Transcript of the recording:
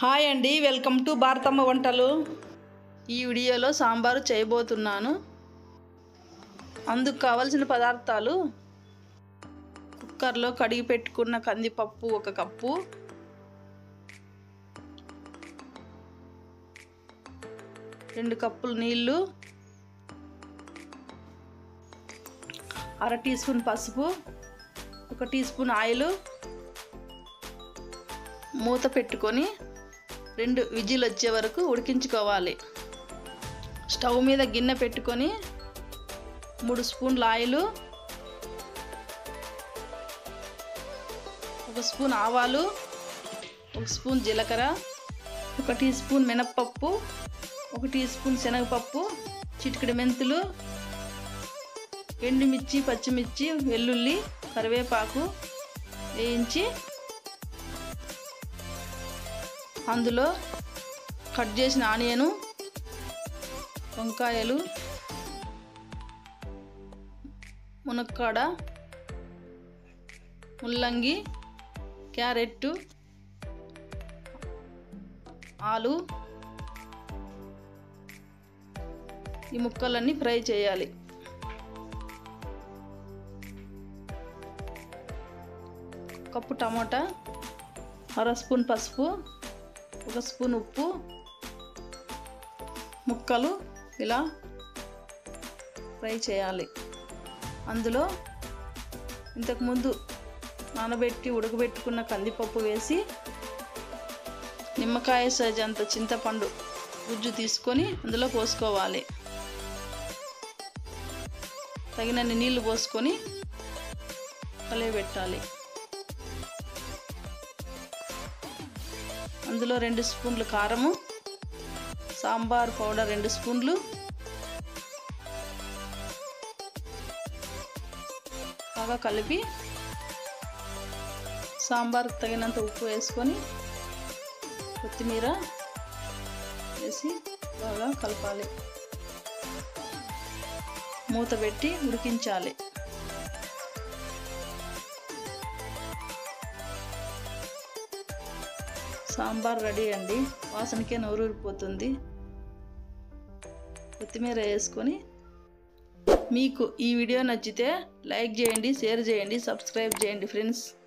hi అండి welcome to Bharatamma వంటలు ఈ వీడియోలో సాంబారు చేయబోతున్నాను అందుకు కావలసిన పదార్థాలు కుక్కర్లో కడిగి పెట్టుకున్న కందిపప్పు ఒక కప్పు రెండు కప్పులు నీళ్ళు అర టీ స్పూన్ పసుపు ఒక టీ స్పూన్ ఆయిల్ మూత పెట్టుకొని రెండు విజిల్ వచ్చే వరకు ఉడికించుకోవాలి స్టవ్ మీద గిన్నె పెట్టుకొని మూడు స్పూన్ల ఆయిల్ ఒక స్పూన్ ఆవాలు ఒక స్పూన్ జీలకర్ర ఒక టీ స్పూన్ మినప్పప్పు ఒక టీ స్పూన్ శనగపప్పు చిటికెడు మెంతులు ఎండుమిర్చి పచ్చిమిర్చి వెల్లుల్లి కరివేపాకు వేయించి అందులో కట్ చేసిన ఆనియను వంకాయలు మునక్కాడ ముల్లంగి క్యారెట్ ఆలు ఈ ముక్కలన్నీ ఫ్రై చేయాలి కప్పు టమాటా అర స్పూన్ పసుపు ఒక స్పూన్ ఉప్పు ముక్కలు ఇలా ఫ్రై చేయాలి అందులో ఇంతకుముందు నానబెట్టి ఉడకబెట్టుకున్న కందిపప్పు వేసి నిమ్మకాయ సైజ్ అంత చింతపండు గుజ్జు తీసుకొని అందులో పోసుకోవాలి తగినన్ని నీళ్లు పోసుకొని కలియబెట్టాలి అందులో రెండు స్పూన్లు కారము సాంబార్ పౌడర్ రెండు స్పూన్లు బాగా కలిపి సాంబార్కి తగినంత ఉప్పు వేసుకొని కొత్తిమీర వేసి బాగా కలపాలి మూత పెట్టి ఉడికించాలి సాంబార్ రెడీ అండి వాసనకే నోరూరిపోతుంది కొత్తిమీర వేసుకొని మీకు ఈ వీడియో నచ్చితే లైక్ చేయండి షేర్ చేయండి సబ్స్క్రైబ్ చేయండి ఫ్రెండ్స్